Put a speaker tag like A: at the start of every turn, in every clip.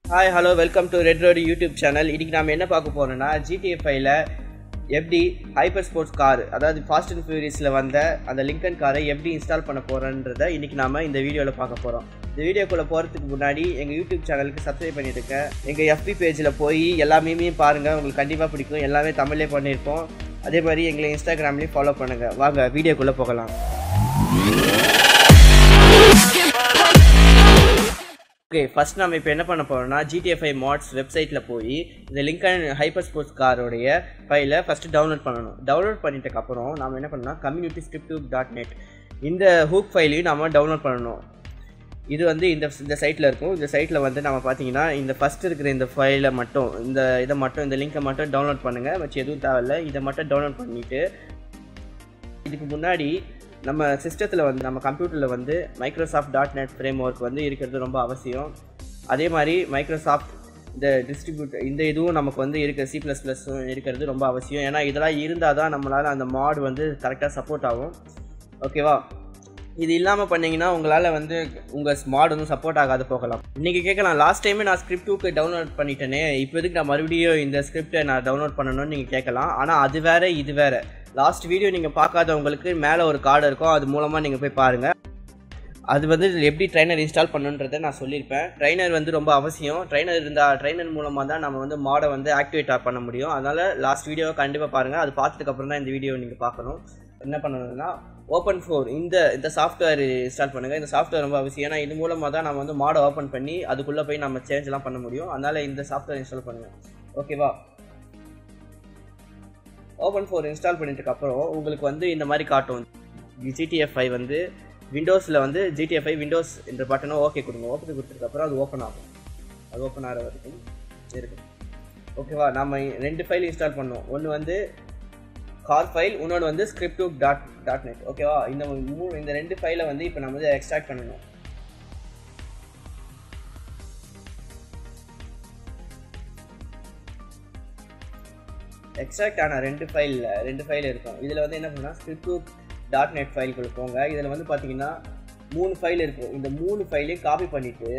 A: Hi hello welcome to red road YouTube channel இன்றைக்கி நம்ம என்ன பார்க்க போகிறோம்னா ஜிடிஏ ஃபைவ்ல எப்படி ஹைப்பர் ஸ்போர்ட்ஸ் கார் அதாவது ஃபாஸ்ட் அண்ட் ஃபியூரியஸில் வந்த அந்த லிங்கன் காரை எப்படி இன்ஸ்டால் பண்ண போகிறோன்றதை இன்றைக்கி நாம இந்த வீடியோவில் பார்க்க போகிறோம் இந்த வீடியோக்குள்ளே போகிறதுக்கு முன்னாடி எங்கள் யூடியூப் சேனலுக்கு சப்ஸ்கிரைப் பண்ணிட்டுருக்க எங்கள் எஃபி பேஜில் போய் எல்லா மீமையும் பாருங்கள் உங்களுக்கு கண்டிப்பாக பிடிக்கும் எல்லாமே தமிழ்லே பண்ணியிருப்போம் அதே மாதிரி எங்களை இன்ஸ்டாகிராம்லேயும் ஃபாலோ பண்ணுங்கள் வாங்க வீடியோக்குள்ளே போகலாம் ஓகே ஃபர்ஸ்ட் நம்ம இப்போ என்ன பண்ண போகிறோம்னா ஜிடிஎஃப்ஐ மாட்ஸ் வெப்சைட்டில் போய் இந்த லிங்கன் ஹைப்பர் ஸ்போர்ட்ஸ் காரோடைய ஃபைலை ஃபஸ்ட்டு டவுன்லோட் பண்ணணும் டவுன்லோட் பண்ணிட்டதுக்கப்புறம் நம்ம என்ன பண்ணணும்னா கம்யூனிட்டி ஸ்கிரிப்ட் டாட் நெட் இந்த ஹூக் ஃபைலையும் நம்ம டவுன்லோட் பண்ணணும் இது வந்து இந்த இந்த சைட்டில் இருக்கும் இந்த சைட்டில் வந்து நம்ம பார்த்தீங்கன்னா இந்த ஃபஸ்ட் இருக்கிற இந்த ஃபைலை மட்டும் இந்த இதை மட்டும் இந்த லிங்கை மட்டும் டவுன்லோட் பண்ணுங்கள் வச்சு எதுவும் தேவையில்ல இதை மட்டும் டவுன்லோட் பண்ணிவிட்டு இதுக்கு முன்னாடி நம்ம சிஸ்டத்தில் வந்து நம்ம கம்ப்யூட்டரில் வந்து Microsoft dot net framework வந்து இருக்கிறது ரொம்ப அவசியம் அதே மாதிரி மைக்ரோசாஃப்ட் இந்த டிஸ்ட்ரிபியூட் இந்த இதுவும் நமக்கு வந்து இருக்க சி ப்ளஸ் ப்ளஸும் இருக்கிறது ரொம்ப அவசியம் ஏன்னா இதெல்லாம் இருந்தால் தான் நம்மளால் அந்த மாட் வந்து கரெக்டாக சப்போர்ட் ஆகும் ஓகேவா இது இல்லாமல் பண்ணீங்கன்னா உங்களால் வந்து உங்கள் ஸ்மார்ட் வந்து சப்போர்ட் ஆகாது போகலாம் இன்றைக்கி கேட்கலாம் லாஸ்ட் டைமே நான் ஸ்கிரிப்ட் டூக்கு டவுன்லோட் பண்ணிட்டேனே இப்போ எதுக்கு நான் மறுபடியும் இந்த ஸ்கிரிப்டை நான் டவுன்லோட் பண்ணணும்னு நீங்கள் கேட்கலாம் ஆனால் அது வேறு இது வேறு லாஸ்ட் வீடியோ நீங்கள் பார்க்காதவங்களுக்கு மேலே ஒரு கார்டு இருக்கும் அது மூலமாக நீங்கள் போய் பாருங்கள் அது வந்து எப்படி ட்ரைனர் இன்ஸ்டால் பண்ணுன்றதை நான் சொல்லியிருப்பேன் ட்ரைனர் வந்து ரொம்ப அவசியம் ட்ரைனர் இருந்தால் ட்ரைனர் மூலமாக தான் நம்ம வந்து மாடை வந்து ஆக்டிவேட் பண்ண முடியும் அதனால் லாஸ்ட் வீடியோவை கண்டிப்பாக பாருங்கள் அது பார்த்ததுக்கப்புறம் தான் இந்த வீடியோ நீங்கள் பார்க்கணும் என்ன பண்ணணும்னா ஓப்பன் ஃபோர் இந்த இந்த சாஃப்ட்வேர் இன்ஸ்டால் பண்ணுங்கள் இந்த சாஃப்ட்வேர் ரொம்ப அவசியம் ஏன்னா இது மூலமாக தான் நம்ம வந்து மாடை ஓப்பன் பண்ணி அதுக்குள்ளே போய் நம்ம சேஞ்செலாம் பண்ண முடியும் அதனால் இந்த சாஃப்ட்வேர் இன்ஸ்டால் பண்ணுங்கள் ஓகேவா ஓப்பன் ஃபோர் இன்ஸ்டால் பண்ணிட்டதுக்கப்புறம் உங்களுக்கு வந்து இந்த மாதிரி காட்டும் ஜிடிஎஃப் ஃபைவ் வந்து விண்டோஸில் வந்து ஜிடிஎஃப் ஃபைவ் விண்டோஸ் என்ற பட்டனை ஓகே கொடுங்க ஓப்பன் கொடுத்ததுக்கப்புறம் அது ஓப்பன் ஆகும் அது ஓப்பன் ஆகிற வரைக்கும் இருக்குது ஓகேவா நம்ம ரெண்டு ஃபைல் இன்ஸ்டால் பண்ணோம் ஒன்று வந்து கார் ஃபைல் இன்னொன்று வந்து ஸ்கிரிப்ட் டாட் டாட் நெட் ஓகேவா இந்த மூணு இந்த ரெண்டு ஃபைலை வந்து இப்போ நம்ம வந்து எக்ஸ்ட்ராக்ட் பண்ணணும் எக்ஸ்ட்ராக்ட் ஆன ரெண்டு ஃபைலில் ரெண்டு ஃபைல் இருக்கும் இதில் வந்து என்ன பண்ணால் ஸ்கிரிப்ட் டாட் நெட் ஃபைலுக்குள்ள போங்க இதில் வந்து பார்த்தீங்கன்னா மூணு ஃபைல் இருக்கும் இந்த மூணு ஃபைலையும் காப்பி பண்ணிவிட்டு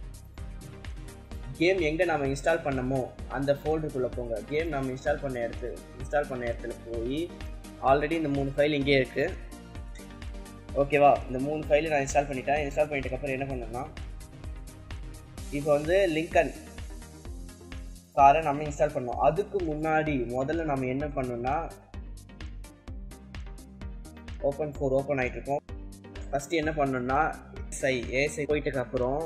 A: கேம் எங்கே நம்ம இன்ஸ்டால் பண்ணமோ அந்த ஃபோல்டருக்குள்ளே போங்க கேம் நம்ம இன்ஸ்டால் பண்ண இடத்து இன்ஸ்டால் பண்ண இடத்துல போய் ஆல்ரெடி இந்த மூணு ஃபைல் இங்கே இருக்குது ஓகேவா இந்த மூணு ஃபைலை நான் இன்ஸ்டால் பண்ணிட்டேன் இன்ஸ்டால் பண்ணிட்டதுக்கப்புறம் என்ன பண்ணேன்னா இப்போ வந்து லிங்கன் காரை நம்ம இன்ஸ்டால் பண்ணோம் அதுக்கு முன்னாடி முதல்ல நம்ம என்ன பண்ணோம்னா ஓப்பன் ஃபோர் ஓப்பன் ஆகிட்டு இருக்கோம் ஃபஸ்ட்டு என்ன பண்ணோம்னா ஏஎஸ்ஐ ஏஎஸ்ஐ போயிட்டுக்கு அப்புறம்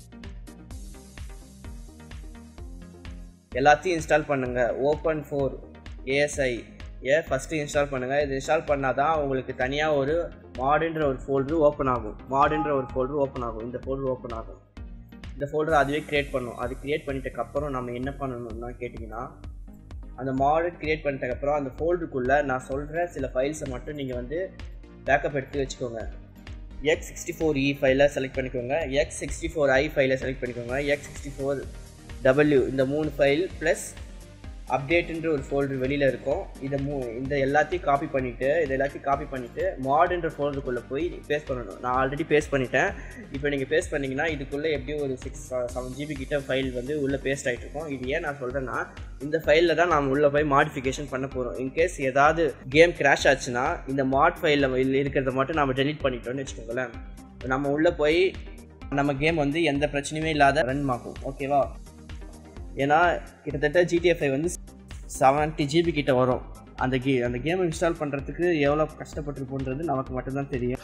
A: எல்லாத்தையும் இன்ஸ்டால் பண்ணுங்கள் open four ASI A first install பண்ணுங்கள் இது இன்ஸ்டால் பண்ணால் தான் உங்களுக்கு தனியாக ஒரு மாடுன்ற ஒரு ஃபோல்டரு ஓப்பன் ஆகும் மாடுன்ற ஒரு ஃபோல்டரு ஓப்பன் ஆகும் இந்த ஃபோல்டர் ஓப்பன் ஆகும் இந்த ஃபோல்டர் அதுவே க்ரியேட் பண்ணும் அது க்ரியேட் பண்ணிட்டதுக்கப்புறம் நம்ம என்ன பண்ணணும்னா கேட்டிங்கன்னா அந்த மாடல் க்ரியேட் பண்ணிட்டதுக்கப்புறம் அந்த ஃபோல்டருக்குள்ளே நான் சொல்கிற சில ஃபைல்ஸை மட்டும் நீங்கள் வந்து பேக்கப் எடுத்து வச்சுக்கோங்க எக்ஸ் சிக்ஸ்டி ஃபோர் இ ஃபைலை செலக்ட் பண்ணிக்கோங்க எக்ஸ் சிக்ஸ்டி ஃபோர் ஐ ஃபைலை செலக்ட் பண்ணிக்கோங்க எக்ஸ் சிக்ஸ்டி ஃபோர் டபிள்யூ இந்த மூணு ஃபைல் ப்ளஸ் அப்டேட்டுன்ற ஒரு ஃபோல்டர் வெளியில் இருக்கும் இதை மூ இந்த எல்லாத்தையும் காப்பி பண்ணிவிட்டு இதை எல்லாத்தையும் காப்பி பண்ணிவிட்டு மாடுன்ற ஃபோல்டருக்குள்ளே போய் பேஸ்ட் பண்ணணும் நான் ஆல்ரெடி பேஸ்ட் பண்ணிட்டேன் இப்போ நீங்கள் பேஸ்ட் பண்ணிங்கன்னா இதுக்குள்ளே எப்படியும் ஒரு சிக்ஸ் செவன் ஜிபி கிட்ட ஃபைல் வந்து உள்ளே பேஸ்ட் ஆகிட்டு இருக்கும் இது ஏன் நான் சொல்கிறேன்னா இந்த ஃபைலில் தான் நம்ம உள்ளே போய் மாடிஃபிகேஷன் பண்ண போகிறோம் இன்கேஸ் ஏதாவது கேம் கிராஷ் ஆச்சுன்னா இந்த மாட் ஃபைலில் இருக்கிறத மட்டும் நம்ம டெலிட் பண்ணிட்டோம்னு வச்சுக்கோங்களேன் நம்ம உள்ளே போய் நம்ம கேம் வந்து எந்த பிரச்சனையுமே இல்லாத ரன் ஆகும் ஓகேவா ஏன்னா கிட்டத்தட்ட ஜிடிஎஃப்ஐ வந்து செவன்ட்டி ஜிபி கிட்ட வரும் அந்த கே அந்த கேமை இன்ஸ்டால் பண்ணுறதுக்கு எவ்வளோ கஷ்டப்பட்டுருப்போன்றது நமக்கு மட்டும்தான் தெரியும்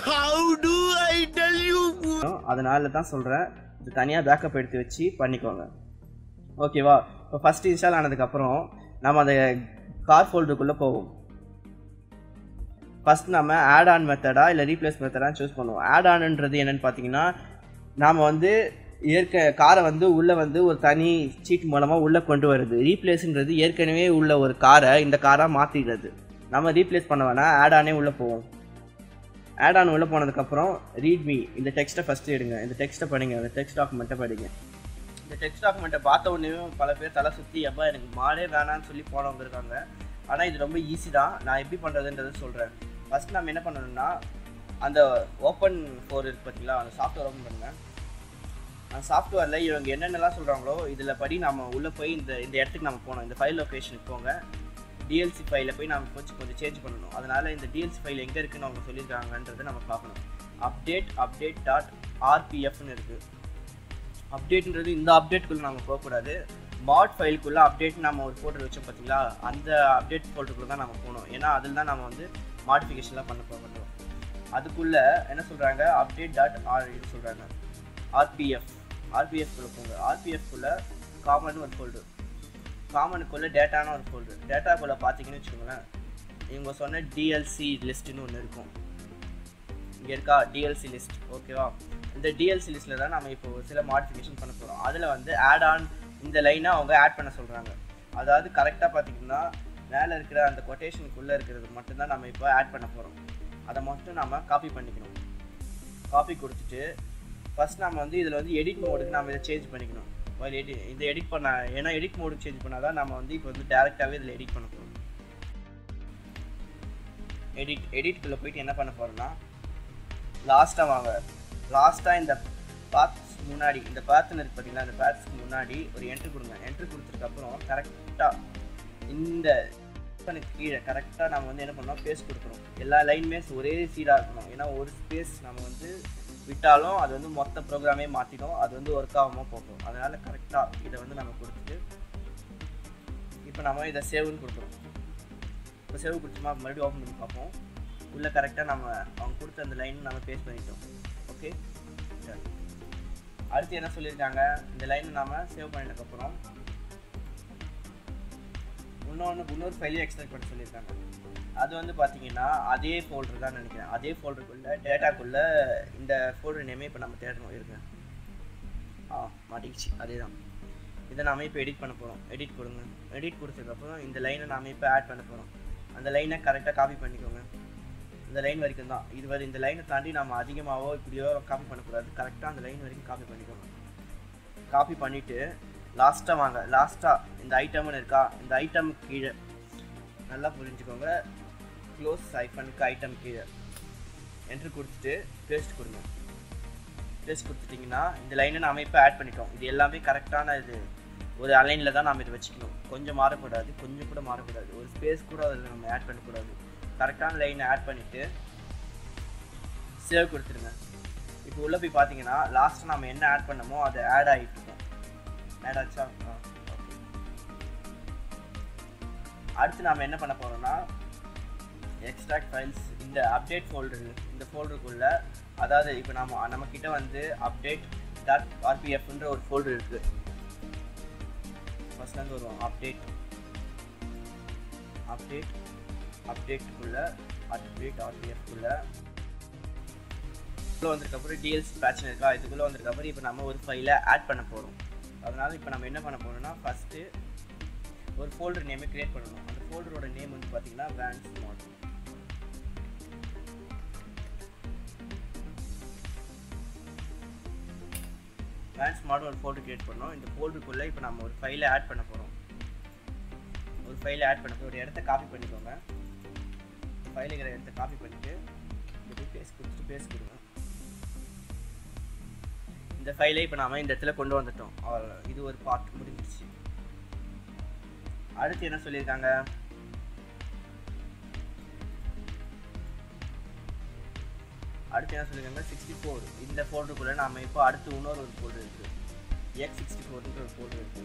A: அதனால தான் சொல்கிறேன் இது தனியாக பேக்கப் எடுத்து வச்சு பண்ணிக்கோங்க ஓகேவா இப்போ ஃபஸ்ட்டு இன்ஸ்டால் ஆனதுக்கப்புறம் நம்ம அந்த கார் ஃபோல்டருக்குள்ளே போவோம் ஃபஸ்ட் நம்ம ஆட் ஆன் மெத்தடா இல்லை ரீப்ளேஸ் மெத்தடான்னு சூஸ் பண்ணுவோம் ஆட் ஆன்ன்றது என்னென்னு பார்த்தீங்கன்னா நாம் வந்து ஏற்க காரை வந்து உள்ளே வந்து ஒரு தனி சீட் மூலமாக உள்ளே கொண்டு வருது ரீப்ளேஸுன்றது ஏற்கனவே உள்ள ஒரு காரை இந்த காராக மாற்றிடுறது நம்ம ரீப்ளேஸ் பண்ண வேணால் ஆட் ஆனே உள்ளே போவோம் ஆட் ஆன் உள்ளே போனதுக்கப்புறம் ரீட்மி இந்த டெக்ஸ்ட்டை ஃபஸ்ட்டு எடுங்க இந்த டெக்ஸ்ட்டை படிங்க இந்த டெக்ஸ்ட் டாக்குமெண்ட்டை படிங்க இந்த டெக்ஸ்ட் டாக்குமெண்ட்டை பார்த்த உடனே பல பேர் தலை சுற்றி எப்போ எனக்கு மாடே வேணான்னு சொல்லி போனவங்க இருக்காங்க ஆனால் இது ரொம்ப ஈஸி தான் நான் எப்படி பண்ணுறதுன்றதை சொல்கிறேன் ஃபஸ்ட் நம்ம என்ன பண்ணணும்னா அந்த ஓப்பன் ஃபோர் இருக்கு பார்த்தீங்களா அந்த சாஃப்ட்வேர் ஓப்பன் பண்ணுங்கள் சாஃப்ட்வேரில் இவங்க என்னென்னலாம் சொல்கிறாங்களோ இதில் படி நம்ம உள்ளே போய் இந்த இந்த இடத்துக்கு நம்ம போகணும் இந்த ஃபைல் லொக்கேஷனுக்கு போங்க டிஎல்சி ஃபைலில் போய் நம்ம கொஞ்சம் கொஞ்சம் சேஞ்ச் பண்ணணும் அதனால் இந்த டிஎல்சி ஃபைல் எங்கே இருக்குன்னு அவங்க சொல்லியிருக்காங்கன்றதை நம்ம பார்க்கணும் அப்டேட் அப்டேட் டாட் ஆர்பிஎஃப்னு இருக்குது அப்டேட்ன்றது இந்த அப்டேட்டுக்குள்ளே நம்ம போகக்கூடாது மாட் ஃபைலுக்குள்ளே அப்டேட் நம்ம ஒரு ஃபோல்டர் வச்சோம் பார்த்தீங்களா அந்த அப்டேட் ஃபோல்டருக்குள்ளே தான் நம்ம போகணும் ஏன்னா அதில் தான் நம்ம வந்து மாடிஃபிகேஷன்லாம் பண்ண போகிறோம் அதுக்குள்ளே என்ன சொல்கிறாங்க அப்டேட் டாட் ஆர் இது சொல்கிறாங்க ஆர்பிஎஃப் ஆர்பிஎஃப் குள்ளே போங்க ஆர்பிஎஃப் குள்ளே காமன் ஒரு ஃபோல்டர் காமனுக்குள்ளே டேட்டான ஒரு ஃபோல்டர் டேட்டாக்குள்ளே பார்த்தீங்கன்னு வச்சுக்கோங்களேன் இவங்க சொன்ன டிஎல்சி லிஸ்ட்டுன்னு ஒன்று இருக்கும் இங்கே இருக்கா டிஎல்சி லிஸ்ட் ஓகேவா இந்த டிஎல்சி லிஸ்ட்டில் தான் நம்ம இப்போ ஒரு சில மாடிஃபிகேஷன் பண்ண போகிறோம் அதில் வந்து ஆட் ஆன் இந்த லைனை அவங்க ஆட் பண்ண சொல்கிறாங்க அதாவது கரெக்டாக பார்த்தீங்கன்னா மேலே இருக்கிற அந்த கொட்டேஷனுக்குள்ளே இருக்கிறது மட்டும்தான் நம்ம இப்போ ஆட் பண்ண போகிறோம் அதை மட்டும் நம்ம காப்பி பண்ணிக்கணும் காப்பி கொடுத்துட்டு ஃபஸ்ட் நம்ம வந்து இதில் வந்து எடிட் மோடுக்கு நம்ம இதை சேஞ்ச் பண்ணிக்கணும் while எடி இந்த எடிட் பண்ண ஏன்னா எடிட் மோடுக்கு சேஞ்ச் பண்ணால் தான் நம்ம வந்து இப்போ வந்து டேரெக்டாகவே இதில் எடிட் பண்ண போகிறோம் எடிட் எடிட்குள்ளே போயிட்டு என்ன பண்ண போகிறோம்னா லாஸ்ட்டாக வாங்க லாஸ்ட்டாக இந்த பாத்ஸ் முன்னாடி இந்த பாத்துன்னு இருக்கு பார்த்தீங்களா இந்த பாத்ஸ்க்கு முன்னாடி ஒரு என்ட்ரி கொடுங்க என்ட்ரி கொடுத்ததுக்கப்புறம் கரெக்டாக இந்த பண்ணுக்கு கீழே கரெக்டாக நம்ம வந்து என்ன பண்ணோம் பேஸ்ட் கொடுக்குறோம் எல்லா லைனுமே ஒரே சீராக இருக்கணும் ஏன்னா ஒரு ஸ்பேஸ் நம்ம வந்து விட்டாலும் அது வந்து மொத்த ப்ரோக்ராமே மாற்றிடும் அது வந்து ஒர்க் ஆகாமல் போகும் அதனால் கரெக்டாக இதை வந்து நம்ம கொடுத்துட்டு இப்போ நம்ம இதை சேவ்னு கொடுக்குறோம் இப்போ சேவ் கொடுத்தோமா மறுபடியும் ஓப்பன் பண்ணி பார்ப்போம் உள்ளே கரெக்டாக நம்ம அவங்க கொடுத்த அந்த லைன் நம்ம பேஸ்ட் பண்ணிட்டோம் ஓகே அடுத்து என்ன சொல்லியிருக்காங்க இந்த லைனை நாம சேவ் பண்ணதுக்கப்புறம் இன்னொன்று இன்னொரு ஃபைலையும் எக்ஸ்ட்ராக்ட் பண்ண சொல்லியிருக்காங்க அது வந்து பார்த்தீங்கன்னா அதே ஃபோல்டர் தான் நினைக்கிறேன் அதே ஃபோல்டருக்குள்ளே டேட்டாக்குள்ளே இந்த ஃபோல்டர் நேமே இப்போ நம்ம தேடணும் இருக்கு ஆ மாட்டிக்கிச்சு அதே தான் இதை நாம இப்போ எடிட் பண்ண போகிறோம் எடிட் கொடுங்க எடிட் கொடுத்ததுக்கப்புறம் இந்த லைனை நாம இப்போ ஆட் பண்ண போகிறோம் அந்த லைனை கரெக்டாக காப்பி பண்ணிக்கோங்க இந்த லைன் வரைக்கும் தான் இது வரை இந்த லைனை தாண்டி நம்ம அதிகமாகவோ இப்படியோ காப்பி பண்ணக்கூடாது கரெக்டாக அந்த லைன் வரைக்கும் காப்பி பண்ணிக்கோங்க காப்பி பண்ணிவிட்டு லாஸ்ட்டாக வாங்க லாஸ்ட்டாக இந்த ஐட்டம்னு இருக்கா இந்த ஐட்டம் கீழே நல்லா புரிஞ்சுக்கோங்க க்ளோஸ் ஐஃபனுக்கு ஐட்டம் கீழே என்ட்ரு கொடுத்துட்டு பேஸ்ட் கொடுங்க பேஸ்ட் கொடுத்துட்டிங்கன்னா இந்த லைனை நாம இப்போ ஆட் பண்ணிட்டோம் இது எல்லாமே கரெக்டான இது ஒரு அலைனில் தான் நாம் இதை வச்சுக்கணும் கொஞ்சம் மாறக்கூடாது கொஞ்சம் கூட மாறக்கூடாது ஒரு ஸ்பேஸ் கூட அதில் நம்ம ஆட் பண்ணக்கூடாது கரெக்டான லைனை ஆட் பண்ணிவிட்டு சேவ் கொடுத்துருங்க இப்போ உள்ளே போய் பார்த்தீங்கன்னா லாஸ்ட்டாக நம்ம என்ன ஆட் பண்ணமோ அது ஆட் ஆகிட்டு இருக்கும் ஆட் ஆச்சா ஆ ஓகே அடுத்து நாம் என்ன பண்ண போகிறோம்னா எக்ஸ்ட்ராக்ட் ஃபைல்ஸ் இந்த அப்டேட் ஃபோல்டர் இந்த ஃபோல்டருக்குள்ள அதாவது இப்போ நம்ம நம்மக்கிட்ட வந்து அப்டேட் டாட் ஆர்பிஎஃப்ன்ற ஒரு ஃபோல்டர் இருக்குது ஃபர்ஸ்ட்லேருந்து வருவோம் அப்டேட் அப்டேட் அப்டேட்டுக்குள்ள அப்டேட் ஆர்பிஎஃப்குள்ள உள்ளே வந்ததுக்கப்புறம் டிஎல்சி பேட்ச் இருக்கா இதுக்குள்ளே வந்ததுக்கப்புறம் இப்போ நம்ம ஒரு ஃபைலை ஆட் பண்ண போகிறோம் அதனால் இப்போ நம்ம என்ன பண்ண போகிறோம்னா ஃபஸ்ட்டு ஒரு ஃபோல்டர் நேமை க்ரியேட் பண்ணணும் அந்த ஃபோல்டரோட நேம் வந்து பார்த்தீங்கன்னா வேன்ஸ் மாட் வேன்ஸ் மாட் ஒரு ஃபோல்டர் க்ரியேட் பண்ணோம் இந்த ஃபோல்டருக்குள்ளே இப்போ நம்ம ஒரு ஃபைலை ஆட் பண்ண போகிறோம் ஒரு ஃபைலை ஆட் பண்ண ஒரு இடத்த காப்பி பண்ணிக்கோங்க ஃபைல் இருக்கிற இடத்த காப்பி பண்ணிவிட்டு இப்படி பேஸ் கொடுத்துட்டு பேஸ் கொடுங்க இந்த ஃபைலை இப்போ நாம இந்த இடத்துல கொண்டு வந்துட்டோம் அவ்வளவுதான். இது ஒரு பார்ட் முடிஞ்சிருச்சு அடுத்து என்ன சொல்லியிருக்காங்க அடுத்து என்ன சொல்லியிருக்காங்க சிக்ஸ்டி ஃபோர் இந்த ஃபோல்டருக்குள்ளே நாம இப்போ அடுத்து இன்னொரு ஒரு ஃபோல்டர் இருக்கு எக்ஸ் சிக்ஸ்டி ஃபோர்ன்ற ஒரு ஃபோல்டர் இருக்கு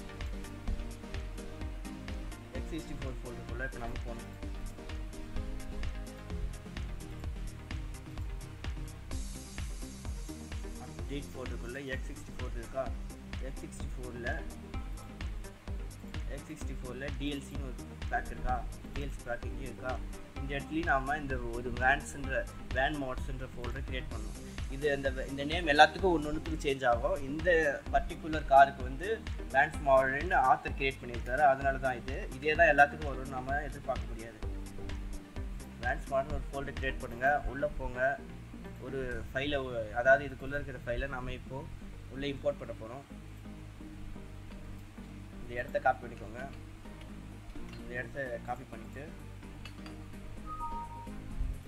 A: எக்ஸ் சிக்ஸ்டி ஃபோர் ஃபோல்டருக்குள்ளே இப்போ நம்ம போகணும் அப்டேட் ஃபோல்டருக்குள்ளே எக்ஸ் சிக்ஸ்டி ஃபோர் இருக்கா எக்ஸ் சிக்ஸ்டி ஃபோரில் எக்ஸ் சிக்ஸ்டி ஃபோரில் டிஎல்சின்னு ஒரு பேக் இருக்கா டிஎல்சி பேக் இங்கே இருக்கா இந்த இடத்துலையும் நாம இந்த ஒரு வேன்ஸ்ன்ற வேன் மாட்ஸ்ன்ற ஃபோல்டர் கிரியேட் பண்ணணும் இது இந்த இந்த நேம் எல்லாத்துக்கும் ஒன்று ஒன்றுத்துக்கும் சேஞ்ச் ஆகும் இந்த பர்டிகுலர் காருக்கு வந்து வேன்ஸ் மாடல்னு ஆத்தர் கிரியேட் பண்ணியிருக்காரு அதனால தான் இது இதே தான் எல்லாத்துக்கும் வரும்னு நாம எதிர்பார்க்க முடியாது வேன்ஸ் மாடல் ஒரு ஃபோல்டர் கிரியேட் பண்ணுங்கள் உள்ளே போங்க ஒரு ஃபைலை அதாவது இதுக்குள்ளே இருக்கிற ஃபைலை நாம இப்போ உள்ளே இம்போர்ட் பண்ண போகிறோம் இந்த இடத்த காப்பி பண்ணிக்கோங்க இந்த இடத்த காப்பி பண்ணிட்டு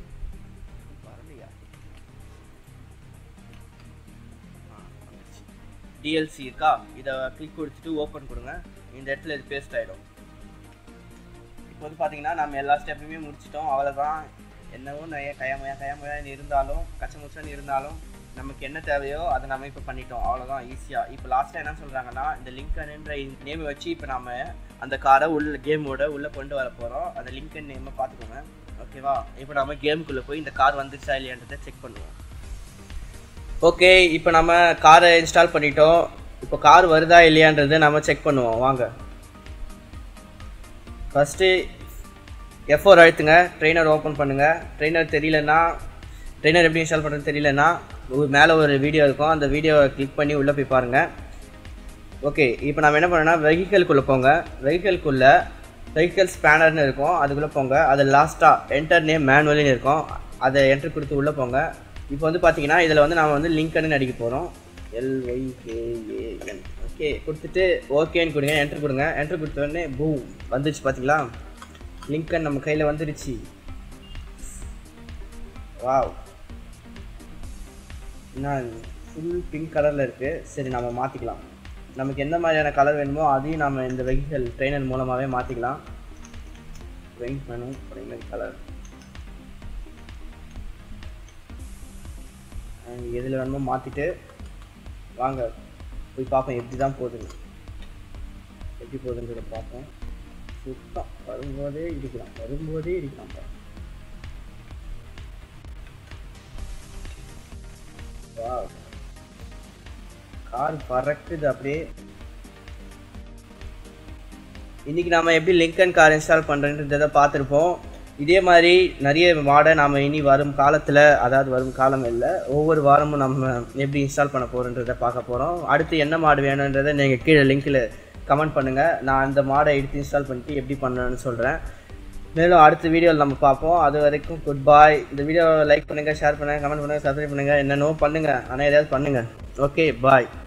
A: வரலையா ஆ வந்துருச்சு டிஎல்சி இருக்கா இதை கிளிக் கொடுத்துட்டு ஓப்பன் கொடுங்க இந்த இடத்துல இது பேஸ்ட் ஆகிடும் இப்போ வந்து பார்த்தீங்கன்னா நம்ம எல்லா ஸ்டெப்பையுமே முடிச்சிட்டோம் அவ்வளோதான் என்னவோ நிறைய கயமையா கயமையான்னு இருந்தாலும் கச்சமுச்சன்னு இருந்தாலும் நமக்கு என்ன தேவையோ அதை நம்ம இப்போ பண்ணிட்டோம் அவ்வளோதான் ஈஸியாக இப்போ லாஸ்ட்டாக என்ன சொல்கிறாங்கன்னா இந்த லிங்கன்ன்ற நேமை வச்சு இப்போ நம்ம அந்த காரை உள்ள கேமோட உள்ளே கொண்டு வர போகிறோம் அந்த லிங்கன் நேமை பார்த்துக்கோங்க ஓகேவா இப்போ நம்ம கேமுக்குள்ளே போய் இந்த கார் வந்துருச்சா இல்லையான்றதை செக் பண்ணுவோம் ஓகே இப்போ நம்ம காரை இன்ஸ்டால் பண்ணிட்டோம் இப்போ கார் வருதா இல்லையான்றதை நம்ம செக் பண்ணுவோம் வாங்க ஃபஸ்ட்டு எஃப்ஓர் அழுத்துங்க ட்ரெயினர் ஓப்பன் பண்ணுங்கள் ட்ரெயினர் தெரியலன்னா ட்ரெயினர் எப்படி இன்ஸ்டால் பண்ணுறது தெரியலன்னா மேலே ஒரு வீடியோ இருக்கும் அந்த வீடியோவை கிளிக் பண்ணி உள்ளே போய் பாருங்கள் ஓகே இப்போ நம்ம என்ன பண்ணோம்னா வெஹிக்கலுக்குள்ளே போங்க வெஹிக்கலுக்குள்ளே வெஹிக்கல் ஸ்பேனர்னு இருக்கும் அதுக்குள்ளே போங்க அது லாஸ்ட்டாக என்டர் நேம் மேனுவலின்னு இருக்கும் அதை என்டர் கொடுத்து உள்ளே போங்க இப்போ வந்து பார்த்தீங்கன்னா இதில் வந்து நம்ம வந்து லிங்க்னு அடிக்க போகிறோம் எல்ஒய்கேஏஎன் ஓகே கொடுத்துட்டு ஓகேன்னு கொடுங்க என்ட்ரு கொடுங்க என்ட்ரு கொடுத்த உடனே பூ வந்துச்சு பார்த்தீங்களா லிங்கன் நம்ம கையில் வந்துருச்சு வாவ் நான் ஃபுல் பிங்க் கலரில் இருக்குது சரி நம்ம மாற்றிக்கலாம் நமக்கு எந்த மாதிரியான கலர் வேணுமோ அதையும் நம்ம இந்த வெஹிக்கல் ட்ரெயினர் மூலமாகவே மாற்றிக்கலாம் பெயிண்ட் மெனு பிரைமரி கலர் எதில் வேணுமோ மாற்றிட்டு வாங்க போய் பார்ப்போம் எப்படி தான் போகுதுன்னு எப்படி போகுதுன்றத பார்ப்போம் சுத்தம் வரும்போதே இடிக்கலாம் வரும்போதே இடிக்கலாம் பாரு. Wow. கார் பறக்குது அப்படியே இன்னைக்கு நாம எப்படி லிங்கன் கார் இன்ஸ்டால் பண்ணுறன்றதை பார்த்துருப்போம் இதே மாதிரி நிறைய மாடை நாம் இனி வரும் காலத்தில் அதாவது வரும் காலம் இல்லை ஒவ்வொரு வாரமும் நம்ம எப்படி இன்ஸ்டால் பண்ண போகிறோன்றதை பார்க்க போகிறோம் அடுத்து என்ன மாடு வேணுன்றதை நீங்கள் கீழே லிங்க்கில் கமெண்ட் பண்ணுங்கள் நான் அந்த மாடை எடுத்து இன்ஸ்டால் பண்ணிட்டு எப்படி பண்ணணும்னு சொல்கிறேன் மேலும் அடுத்த வீடியோவில் நம்ம பார்ப்போம் அது வரைக்கும் குட் பாய் இந்த வீடியோவை லைக் பண்ணுங்கள் ஷேர் பண்ணுங்கள் கமெண்ட் பண்ணுங்கள் சப்ஸ்கிரைப் பண்ணுங்கள் என்னென்னவோ பண்ணுங்கள் ஆனால் எதாவது பண்ணுங்கள் ஓகே பாய்